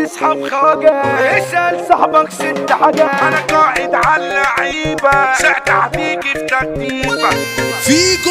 تسحب خواجة اسأل صاحبك ست حاجات انا قاعد على اللعيبه ساعتها هتيجي في تكتيفك فيجو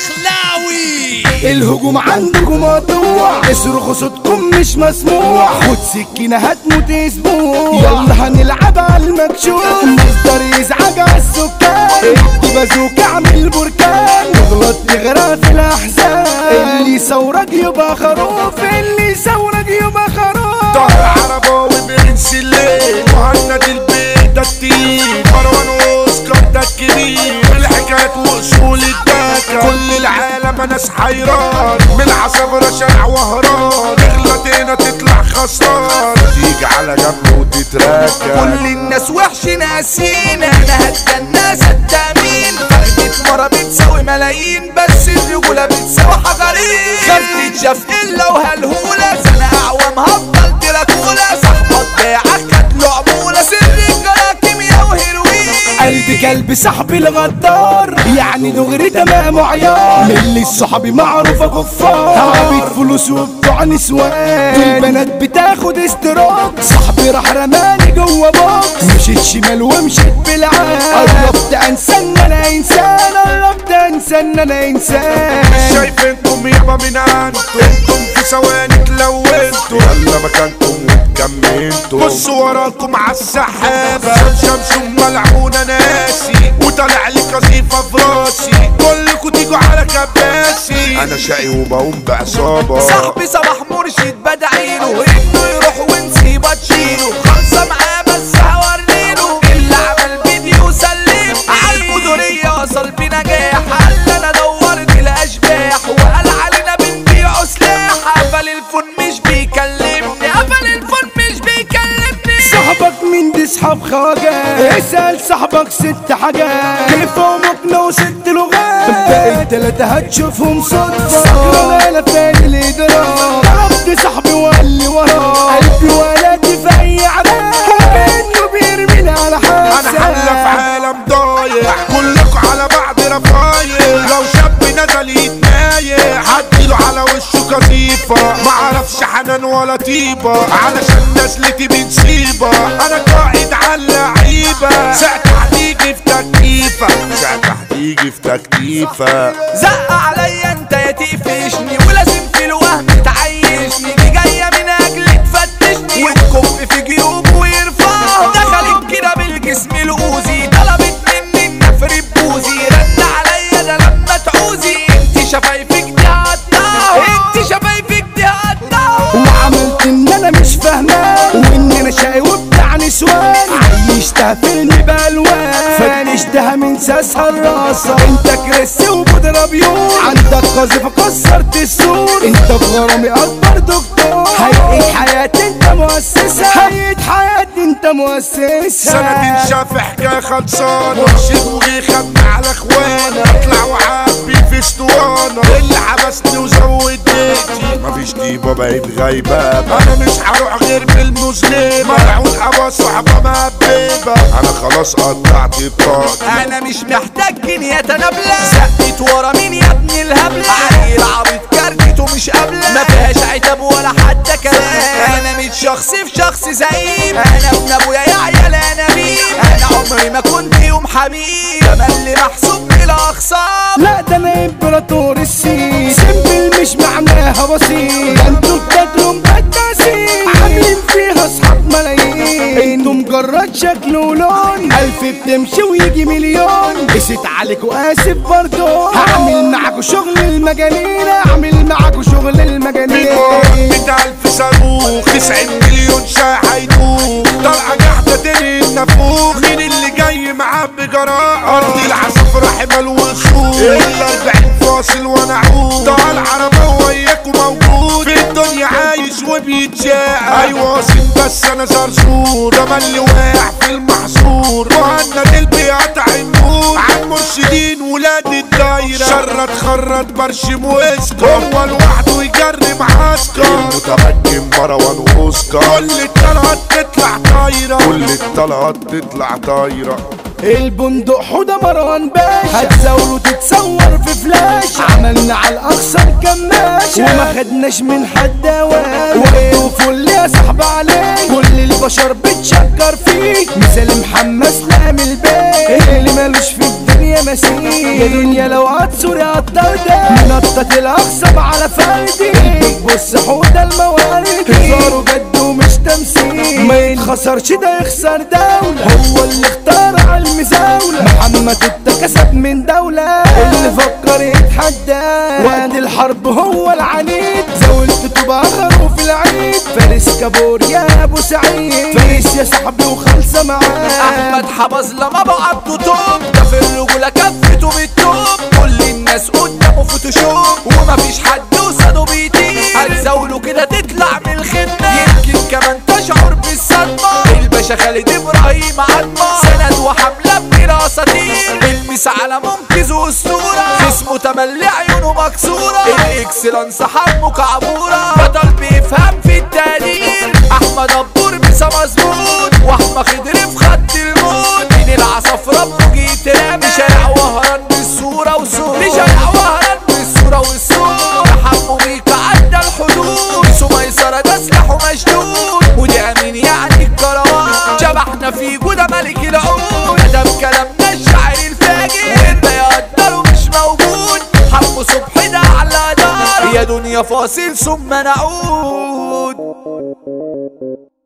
الدخلاوي الهجوم عندكم مقطوع اصرخوا صوتكم مش مسموع خد سكينة هتموت اسبوع يلا هنلعب على المكشوف مصدر يزعج على السكان ادي بازوك اعمل بركان تغلط تغرق في الاحزان اللي يصورك يبقى خروف اللي يصورك يبقى خروف طاهر عرباوي برنس الليل مهند البيت ده التقيل مروان اوسكار ده الكبير الحكايات واصول الدكة كل العالم ناس حيران من عصافرة شارع وهران تغلط هنا تطلع خسران تيجي على جنب وتتراكى كل الناس وحش ناسين انا هستنى صدقين فرقة مرة بتساوي ملايين بس الرجولة بتساوي حجرين خاف تتشاف الا وهالهولة سنة اعوام هفضل دراكولا صاحبك باعك هتلو عمولة سر الجرى كيميا وهيروين قلبي كلب صاحبي الغدار يعني دغري تمام وعيار اللي الصحابي معروفة كفار عبيد فلوس وبتوع نسوان دول بنات بتاخد استروك صاحبي راح رماني جوه بوكس مشيت شمال ومشيت بالعاد قربت انسى ان انا انسان قربت انسى ان انا انسان شايفينكم يابا من انتم انتم في ثواني تلونتوا يلا مكانكم وكملتوا بصوا وراكم عالسحابة شمشم ملعونة ناسي وطالع لي قذيفة في راسي كلكوا تيجوا على كباسي انا شقي وبقوم بعصابة صاحبي صباح مرشد بدعيله انه يروح ونسيبه تشيله خلصة معاه بس هوريله اللي عمل فيديو سلمني عالمدورية وصل بنجاح قال انا دورت الاشباح وقال علينا بنبيعوا سلاح قفل الفون مش بيكلمني قفل الفون مش بيكلمني صاحبك مين دي صحاب خواجة اسأل صاحبك ست حاجات كيف امك وست لغات باقي التلاتة هتشوفهم صدفة سكران انا فين الادراك ضربت صاحبي وقال لي وراه قلبي ولادي في اي عذاب وكأنه بيرميني على انا حلة في حاسة عالم ضايع كلكوا على بعض رفايع لو شاب نزل يتنايح هديله على وشه قذيفة معرفش حنان ولا طيبة علشان نزلتي بنسيبة انا قائد على اللعيبة ساعتها هتيجي في تكتيفة ساعتها هتيجي في تكتيفة زق عليا انت يا تقفشني ولازم في الوهم تعيشني دي جايه من اجل تفتشني وتكب في جيوب ويرفعها دخلت كده بالجسم الاوزي طلبت مني النفر بوزي رد عليا ده لما تعوزي انت شفايفك دي هتنهار انت شفايفك دي هتنهار وعملت ان انا مش فاهمان وان انا شقي وبتاع نسوان عيشتها فيلم بالوان فنشتها من ساسها الراسة انت كريس وبودرة بيور عندك قذيفة كسرت السور انت بغرامي اكبر دكتور هيئة حياتي انت مؤسسة هيئة حياتي انت مؤسسة سنتين شاف حكاية خلصانة مرشد وجي خدني على اخوانا اطلع وعبي في اسطوانة اللي حبسني وزود بيتي مفيش ديبة بقيت غيبابة انا مش هروح غير بالمسلمة ملعون ابا صحبة مهببة انا خلاص قطعت بطاقتي انا مش محتاج جنيه تنابلة زقت ورا مين يا ابن الهبلة عيل عبيط كارتته مش قابلة ما فيهاش عتاب ولا حتى كلام انا مش شخص في شخص زعيم انا ابن ابويا يا عيال انا مين انا عمري ما كنت يوم حبيب انا اللي محسوب بلا اخصام لا ده انا امبراطور السين سيمبل مش معناها بسيط ده انتوا بتاكلوا مقدسين عاملين فيها اصحاب ملايين انتوا مجرد شكل ولون الف بتمشي ويجي مليون قست عليكوا اسف برضو هعمل معاكوا شغل المجانين اعمل معاكوا شغل المجانين مية ألف صاروخ تسعين مليون شاي هيدوخ طلعة قاعدة تاني النافوخ مين اللي جاي معاه بجراءة أرض العصافرة حمل وخوخ الأربعين فاصل وأنا عود طالع عربة وياكوا موجود في الدنيا عايش وبيتشاق أيوة واصل بس أنا زرزور ده اللي واقع في المحصور مهند البيقطع النور عن مرشدين ولاد الدايرة شرط خرط برشم واسكر هو لوحده يجري معسكر المتمكن مروان اوسكار كل الطلقات تطلع طايرة كل الطلقات تطلع طايرة البندق حوده مروان باشا هتزاوله تتصور في فلاش عملنا على الاقصى الكماشة وما خدناش من حد اوان وقته فل يا صاحبي عليه كل البشر بتشكر فيك مثال محمد سلام البيت اللي مالوش في الدنيا مسيح يا دنيا لو هتصوري هتطردك منطط الاقصى على فردي بص حوده الموارد هزاره جد ومش تمثيل ما يتخسرش ده يخسر دولة هو اللي اختار على المزاولة محمد اتكسب من دولة اللي فكر يتحدى وقت الحرب هو العنيد زاولت تبقى خروف العيد فارس كابور يا ابو سعيد فارس يا صاحبي وخالصة معاه احمد حبظ لما بعته توب ده في الرجولة كفته بالتوب كل الناس قدامه فوتوشوب ومفيش حد قصاده بيطير هتزاوله كده تطلع من الخدمة يمكن كمان تشعر بالصدمة الباشا خالد ابراهيم عظمة سند وحملة من اساطير المس على منقذ واسطورة اسمه تملي عيونه مكسورة الاكسلانس حمو كعبورة بطل بيفهم في التقدير احمد ابور بيسا مظبوط واحمد خضر في خط الموت من العصافرة بروج يترمى شارع وهران بالصورة وصورة شارع وهران بالصورة والصورة حمو بيك عدى الحدود بيسو ميسرة ده سلاحه مشدود ودي امين يعني الكروان شبحنا في جودة ملك العود ده بكلامنا الشاعر الفاجر وانت يقدر مش موجود حمو صبحي ده على دار يا دنيا فاصل ثم نعود